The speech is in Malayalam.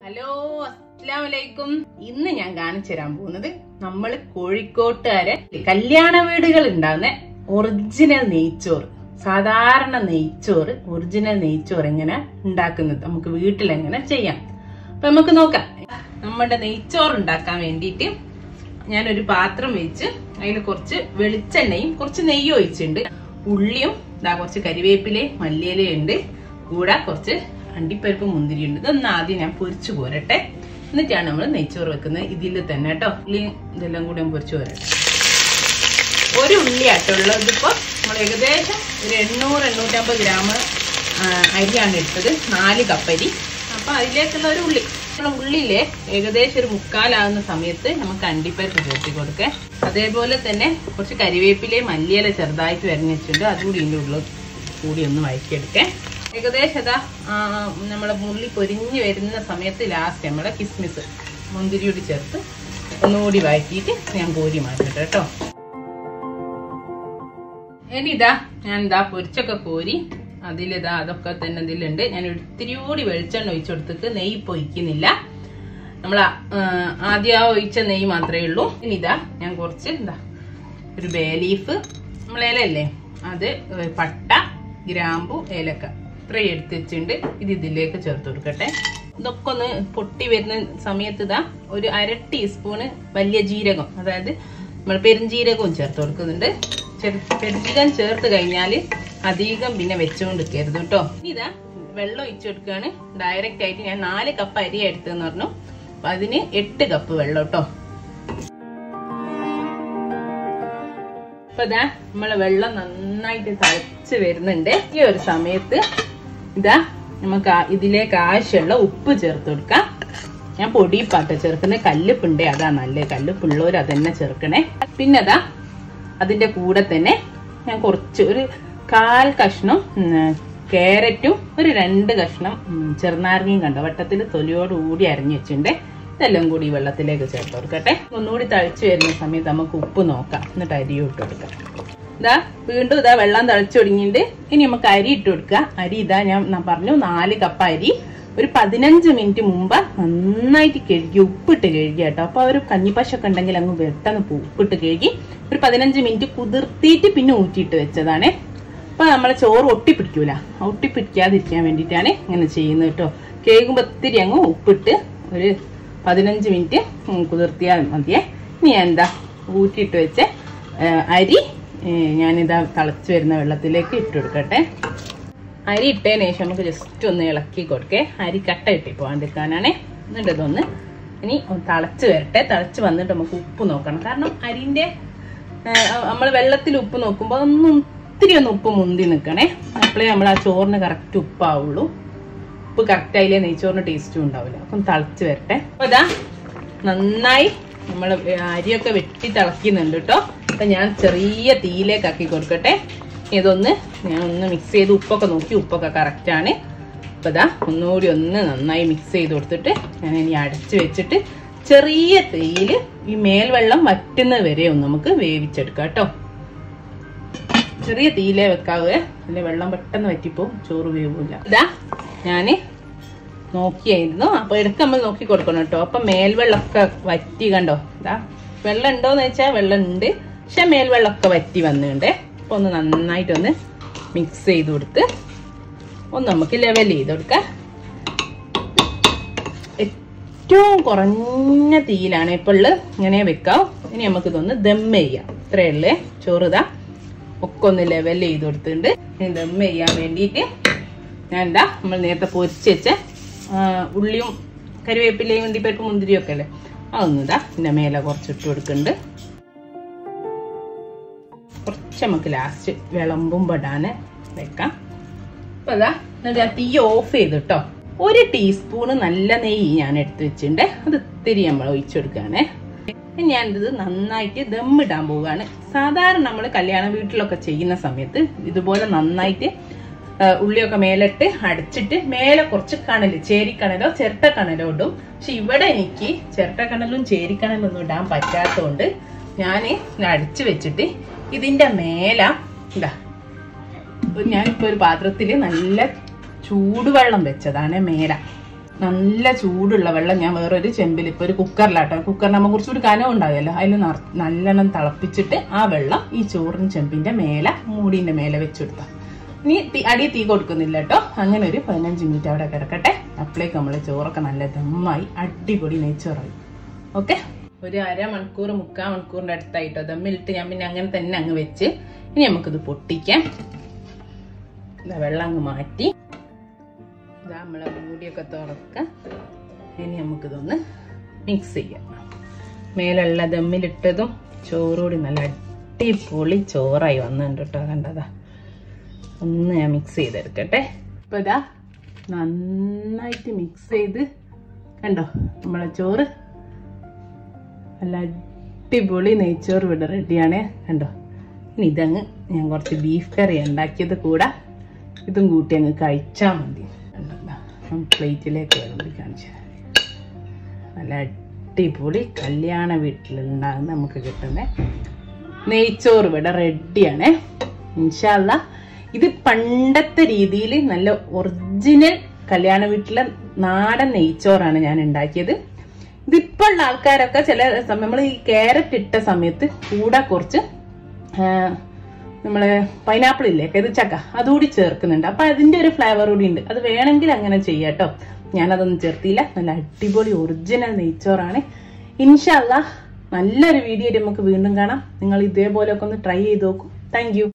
ഹലോ അസ്സലാമലൈക്കും ഇന്ന് ഞാൻ കാണിച്ചു തരാൻ പോകുന്നത് നമ്മൾ കോഴിക്കോട്ടുകാരെ കല്യാണ വീടുകൾ ഉണ്ടാകുന്ന ഒറിജിനൽ നെയ്ച്ചോറ് സാധാരണ നെയ്ച്ചോറ് ഒറിജിനൽ നെയ്ച്ചോറ് എങ്ങനെ ഉണ്ടാക്കുന്നത് നമുക്ക് വീട്ടിൽ എങ്ങനെ ചെയ്യാം അപ്പൊ നമുക്ക് നോക്കാം നമ്മുടെ നെയ്ച്ചോറ് ഉണ്ടാക്കാൻ വേണ്ടിയിട്ട് ഞാനൊരു പാത്രം വെച്ച് അതിൽ കുറച്ച് വെളിച്ചെണ്ണയും കുറച്ച് നെയ്യും ഒഴിച്ചിട്ടുണ്ട് ഉള്ളിയും ഇതാ കുറച്ച് കരിവേപ്പിലയും മല്ലിയിലയും ഉണ്ട് കൂടെ കുറച്ച് അണ്ടിപ്പരിപ്പ് മുന്തിരിയുണ്ട് ഇതൊന്ന് ആദ്യം ഞാൻ പൊരിച്ചു പോരട്ടെ എന്നിട്ടാണ് നമ്മൾ നെയ്ച്ചോറ് വെക്കുന്നത് ഇതിൽ തന്നെ കേട്ടോ ഉള്ളിയും ഇതെല്ലാം കൂടി ഞാൻ പൊരിച്ചു പോരട്ടെ ഒരു ഉള്ളിയാട്ടോ ഉള്ളത് ഇതിപ്പോ നമ്മൾ ഏകദേശം ഒരു എണ്ണൂറ് എണ്ണൂറ്റമ്പത് ഗ്രാം ആ, അരിയാണ് എടുത്തത് നാല് കപ്പരി അപ്പൊ അതിലേക്കുള്ള ഒരു ഉള്ളി നമ്മളെ ഉള്ളിയിലെ ഏകദേശം ഒരു മുക്കാലാകുന്ന സമയത്ത് നമുക്ക് അണ്ടിപ്പരിപ്പ് ചേർത്തി കൊടുക്കുക അതേപോലെ തന്നെ കുറച്ച് കരിവേപ്പിലയും മല്ലിയില ചെറുതായിട്ട് വരഞ്ഞ് വെച്ചിട്ടുണ്ട് അതുകൂടി ഇതിൻ്റെ ഉള്ളിൽ കൂടി ഒന്ന് വഴറ്റിയെടുക്കേ ഏകദേശം അതാ ആ, നമ്മളെ ഉള്ളി പൊരിഞ്ഞ് വരുന്ന സമയത്ത് ലാസ്റ്റ് നമ്മളെ കിസ്മിസ് മുന്തിരി കൂടി ചേർത്ത് ഒന്നുകൂടി വഴറ്റിയിട്ട് ഞാൻ കോരി മാറ്റട്ടെ കേട്ടോ ഇനി ഇതാ ഞാൻ ഇതാ പൊരിച്ചൊക്കെ കോരി അതിലിതാ അതൊക്കെ തന്നെ ഇതിലുണ്ട് ഞാൻ ഇത്തിരി കൂടി വെളിച്ചെണ്ണ ഒഴിച്ചു കൊടുത്തിട്ട് നെയ്യ് പൊയ്ക്കുന്നില്ല നമ്മൾ ആദ്യം ആ ഒഴിച്ച നെയ്യ് മാത്രമേ ഉള്ളൂ ഇനി ഇതാ ഞാൻ കുറച്ച് എന്താ ഒരു ബേ ലീഫ് നമ്മളേലല്ലേ അത് ഏ, പട്ട ഗ്രാമ്പു ഏലക്ക ഇത്രയും എടുത്ത് വെച്ചിട്ടുണ്ട് ഇത് ഇതിലേക്ക് ചേർത്ത് കൊടുക്കട്ടെ ഇതൊക്കെ ഒന്ന് പൊട്ടി വരുന്ന സമയത്ത് ഇതാ ഒരു അര ടീസ്പൂണ് വലിയ ജീരകം അതായത് നമ്മൾ പെരുംജീരകവും ചേർത്ത് കൊടുക്കുന്നുണ്ട് ചെറു പെരുംജീരകം ചേർത്ത് കഴിഞ്ഞാൽ അധികം പിന്നെ വെച്ചുകൊണ്ടിരിക്കരുത് കേട്ടോ ഇനി ഇതാ വെള്ളം ഒഴിച്ചു കൊടുക്കുകയാണ് ഡയറക്റ്റ് ആയിട്ട് ഞാൻ നാല് കപ്പ് അരി എടുത്തെന്ന് പറഞ്ഞു അപ്പൊ അതിന് എട്ട് കപ്പ് വെള്ളം കേട്ടോ അപ്പൊ ഇതാ നമ്മളെ വെള്ളം നന്നായിട്ട് തിളച്ച് വരുന്നുണ്ട് ഈ ഒരു സമയത്ത് ഇതാ നമുക്ക് ആ- ഇതിലേക്ക് ആവശ്യമുള്ള ഉപ്പ് ചേർത്ത് കൊടുക്കാം ഞാൻ പൊടിപ്പാട്ട ചേർക്കുന്നത് കല്ലുപ്പുണ്ടേ അതാ നല്ലത് കല്ലുപ്പുള്ളവർ അതന്നെ ചേർക്കണേ പിന്നെ അതാ അതിന്റെ കൂടെ തന്നെ ഞാൻ കുറച്ച് ഒരു കാൽ കഷ്ണം ഉം, ക്യാരറ്റും ഒരു രണ്ട് കഷ്ണം ഉം, ചെറുനാരങ്ങയും കണ്ടോ വട്ടത്തിൽ തൊലിയോടുകൂടി അരിഞ്ഞു വെച്ചിട്ടുണ്ട് ഇതെല്ലാം കൂടി ഈ വെള്ളത്തിലേക്ക് ചേർത്ത് കൊടുക്കട്ടെ ഒന്നുകൂടി തളിച്ചു വരുന്ന സമയത്ത് നമുക്ക് ഉപ്പ് നോക്കാം എന്നിട്ട് അരി ഇട്ട് കൊടുക്കാം ഇതാ വീണ്ടും ഇതാ വെള്ളം തളിച്ചു തുടങ്ങിയിട്ട് ഇനി നമുക്ക് അരി ഇട്ട് കൊടുക്കുക അരി ഇതാ ഞാൻ ന- പറഞ്ഞു നാല് കപ്പ് അരി ഒരു പതിനഞ്ച് മിനിറ്റ് മുമ്പ് നന്നായിട്ട് കഴുകി ഉപ്പിട്ട് കഴുകി കേട്ടോ അപ്പൊ ഒരു കഞ്ഞിപ്പശൊക്കെ ഉണ്ടെങ്കിൽ അങ്ങ് പെട്ടെന്ന് പോ- ഉപ്പിട്ട് കഴുകി ഒരു പതിനഞ്ച് മിനിറ്റ് കുതിർത്തിയിട്ട് പിന്നെ ഊറ്റിയിട്ട് വെച്ചതാണ് അപ്പൊ നമ്മളെ ചോറ് ഒട്ടിപ്പിടിക്കൂല ഒട്ടിപ്പിടിക്കാതിരിക്കാൻ വേണ്ടിയിട്ടാണ് ഇങ്ങനെ ചെയ്യുന്നത് കേട്ടോ കേൾക്കുമ്പോൾ ഒത്തിരി അങ്ങ് ഉപ്പിട്ട് ഒരു പതിനഞ്ച് മിനിറ്റ് ഉം, കുതിർത്തിയാൽ മതിയേ ഇനി ഞാൻ എന്താ ഊറ്റിയിട്ട് വെച്ച ഏ, അരി ഏ, ഞാനിതാ തിളച്ച് വരുന്ന വെള്ളത്തിലേക്ക് ഇട്ട് കൊടുക്കട്ടെ അരി ഇട്ടതിന് ശേഷം നമുക്ക് ജസ്റ്റ് ഒന്ന് ഇളക്കി കൊടുക്കേ അരി കട്ട കിട്ടി പോകാണ്ടിരിക്കാനാണേ എന്നിട്ട് ഇതൊന്ന് ഇനി ഒന്ന് തിളച്ച് വരട്ടെ തിളച്ച് വന്നിട്ട് നമുക്ക് ഉപ്പ് നോക്കണം കാരണം അരിന്റെ നമ്മൾ വെള്ളത്തിൽ ഉപ്പ് നോക്കുമ്പോൾ ഒന്നും ഒത്തിരി ഒന്ന് ഉപ്പ് മുന്തി നിൽക്കണേ അപ്പോഴേ നമ്മൾ ആ ചോറിന് കറക്റ്റ് ഉപ്പാവുള്ളൂ ഉപ്പ് കറക്റ്റ് ആയില്ലേ നെയ്ച്ചോറിന് ടേസ്റ്റും ഉണ്ടാവില്ല അപ്പം തിളച്ച് വരട്ടെ അപ്പൊ ഇതാ നന്നായി നമ്മൾ അരിയൊക്കെ വെട്ടി തിളക്കുന്നുണ്ട് കേട്ടോ അപ്പൊ ഞാൻ ചെറിയ തീയിലേക്ക് ആക്കി കൊടുക്കട്ടെ ഇതൊന്ന് ഞാൻ ഒന്ന് മിക്സ് ചെയ്ത് ഉപ്പൊക്കെ നോക്കി ഉപ്പൊക്കെ കറക്റ്റ് ആണ് അപ്പൊ ഇതാ ഒന്നുകൂടി ഒന്ന് നന്നായി മിക്സ് ചെയ്ത് കൊടുത്തിട്ട് ഞാൻ ഇനി അടച്ച് വെച്ചിട്ട് ചെറിയ തീയിൽ ഈ മേൽവെള്ളം വറ്റുന്നത് വരെ ഒന്ന് നമുക്ക് വേവിച്ചെടുക്കാം കേട്ടോ ചെറിയ തീയിലേ വെക്കാവേ അതിലെ വെള്ളം പെട്ടെന്ന് വറ്റിപ്പോവും ചോറ് വേവില്ല ഇതാ ഞാന് നോക്കിയായിരുന്നു അപ്പൊ ഇടയ്ക്ക് നമ്മൾ നോക്കി കൊടുക്കണം കേട്ടോ അപ്പൊ മേൽവെള്ളമൊക്കെ വറ്റി കണ്ടോ ഇതാ വെള്ളം ഉണ്ടോന്ന് വെച്ചാൽ വെള്ളം ഉണ്ട് പക്ഷെ മേൽവെള്ളമൊക്കെ വറ്റി വന്നിട്ടുണ്ട് അപ്പൊ ഒന്ന് നന്നായിട്ടൊന്ന് മിക്സ് ചെയ്ത് കൊടുത്ത് ഒന്ന് നമുക്ക് ലെവൽ ചെയ്ത് കൊടുക്കാം ഏറ്റവും കുറഞ്ഞ തീയിലാണ് ഇപ്പോൾ ഉള്ളത് ഇങ്ങനെ വെക്കാം ഇനി നമുക്ക് ഇതൊന്ന് ദം ചെയ്യാം ഇത്രയേ ഉള്ളേ ചോറ് ഇതാ ഒക്കെ ഒന്ന് ലെവൽ ചെയ്ത് കൊടുത്തിട്ടുണ്ട് ഇനി ദം ചെയ്യാൻ വേണ്ടിയിട്ട് ഞാൻ എന്താ നമ്മൾ നേരത്തെ പൊരിച്ച് വെച്ച ആ, ഉള്ളിയും കരിവേപ്പിലയും ഉണ്ടിപ്പരിപ്പ് മുന്തിരിയും ഒക്കെ അല്ലേ അതൊന്നും ഇതാ ഇതിന്റെ മേലെ കുറച്ച് ഇട്ട് കൊടുക്കുന്നുണ്ട് കുറച്ച് നമുക്ക് ലാസ്റ്റ് വിളമ്പും ഇടാന് വെക്കാം അപ്പൊ അതാ എന്നിട്ട് ഞാൻ തീ ഓഫ് ചെയ്ത് കേട്ടോ ഒരു ടീസ്പൂണ് നല്ല നെയ്യ് ഞാൻ എടുത്ത് വെച്ചിട്ടുണ്ട് അത് ഇത്തിരി നമ്മൾ ഒഴിച്ചു കൊടുക്കുകയാണേ ഇനി ഞാനിത് നന്നായിട്ട് ദമ്മിടാൻ പോവുകയാണ് സാധാരണ നമ്മൾ കല്യാണ വീട്ടിലൊക്കെ ചെയ്യുന്ന സമയത്ത് ഇതുപോലെ നന്നായിട്ട് ആ, ഉള്ളിയൊക്കെ മേലിട്ട് അടച്ചിട്ട് മേലെ കുറച്ച് കണല് ചേരിക്കണലോ ചിരട്ടക്കണലോ ഇടും പക്ഷെ ഇവിടെ എനിക്ക് ചിരട്ടക്കണലും ചേരിക്കണലും ഒന്നും ഇടാൻ പറ്റാത്തതുകൊണ്ട് ഞാൻ അടിച്ചു വെച്ചിട്ട് ഇതിന്റെ മേല ഇതാ ഞാനിപ്പോ ഒരു പാത്രത്തിൽ നല്ല ചൂടുവെള്ളം വെച്ചതാണ് മേല നല്ല ചൂടുള്ള വെള്ളം ഞാൻ വേറൊരു ചെമ്പിൽ ഇപ്പൊ ഒരു കുക്കറിലാട്ടോ കുക്കറിനാകുമ്പോൾ കുറച്ചുകൂടി കനം ഉണ്ടാകുമല്ലോ അതിൽ നല്ലെണ്ണം തിളപ്പിച്ചിട്ട് ആ വെള്ളം ഈ ചോറിന് ചെമ്പിന്റെ മേലെ മൂടിന്റെ മേലെ വെച്ചെടുത്ത ഇനി തീ അടി തീ കൊടുക്കുന്നില്ല കേട്ടോ അങ്ങനെ ഒരു പതിനഞ്ച് മിനിറ്റ് അവിടെ കിടക്കട്ടെ അപ്പോഴേക്ക് നമ്മളെ ചോറൊക്കെ നല്ല ദമ്മായി അടിപൊളി നെയ്ച്ചോറായി ഓക്കെ ഒരു അരമണിക്കൂർ മുക്കാൽ മണിക്കൂറിന്റെ അടുത്തായിട്ടോ ദമ്മിലിട്ട് ഞാൻ പിന്നെ അങ്ങനെ തന്നെ അങ്ങ് വെച്ച് ഇനി നമുക്കിത് പൊട്ടിക്കാം ഇതാ വെള്ളം അങ്ങ് മാറ്റി ഇതാ നമ്മളെ മൂടിയൊക്കെ തുറക്കാം ഇനി നമുക്കിതൊന്ന് മിക്സ് ചെയ്യാം മേലുള്ള ദമ്മിലിട്ടതും ചോറുകൂടി നല്ല അടിപൊളി ചോറായി വന്നിട്ടുണ്ട് കേട്ടോ കണ്ടതാ ഒന്ന് ഞാൻ മിക്സ് ചെയ്തെടുക്കട്ടെ ഇപ്പൊ ഇതാ നന്നായിട്ട് മിക്സ് ചെയ്ത് കണ്ടോ നമ്മളെ ചോറ് നല്ല അടിപൊളി നെയ്ച്ചോറ് ഇവിടെ റെഡിയാണ് കണ്ടോ ഇനി ഇതങ്ങ് ഞാൻ കുറച്ച് ബീഫ് കറി ഉണ്ടാക്കിയത് കൂടെ ഇതും കൂട്ടി അങ്ങ് കഴിച്ചാൽ മതി പ്ലേറ്റിലേക്ക് വിളമ്പി കാണിച്ചു നല്ല അടിപൊളി കല്യാണ വീട്ടിലുണ്ടാകുന്ന നമുക്ക് കിട്ടുന്ന നെയ്ച്ചോറ് ഇവിടെ റെഡിയാണ് ഇൻഷാല്ല ഇത് പണ്ടത്തെ രീതിയിൽ നല്ല ഒറിജിനൽ കല്യാണ വീട്ടിലെ നാടൻ നെയ്ച്ചോറാണ് ഞാൻ ഉണ്ടാക്കിയത് ഇതിപ്പോ ഉള്ള ആൾക്കാരൊക്കെ ചില സമയം നമ്മൾ ഈ ക്യാരറ്റ് ഇട്ട സമയത്ത് കൂടെ കുറച്ച് നമ്മള് പൈനാപ്പിൾ ഇല്ലേ ചക്ക അതുകൂടി ചേർക്കുന്നുണ്ട് അപ്പൊ അതിന്റെ ഒരു ഫ്ലേവർ കൂടി ഉണ്ട് അത് വേണമെങ്കിൽ അങ്ങനെ ചെയ്യാട്ടോ ഞാനതൊന്നും ചേർത്തില്ല നല്ല അടിപൊളി ഒറിജിനൽ നെയ്ച്ചോറാണ് ഇൻഷല്ല നല്ലൊരു വീഡിയോ നമുക്ക് വീണ്ടും കാണാം നിങ്ങൾ ഇതേപോലെയൊക്കെ ഒന്ന് ട്രൈ ചെയ്ത് നോക്കും താങ്ക്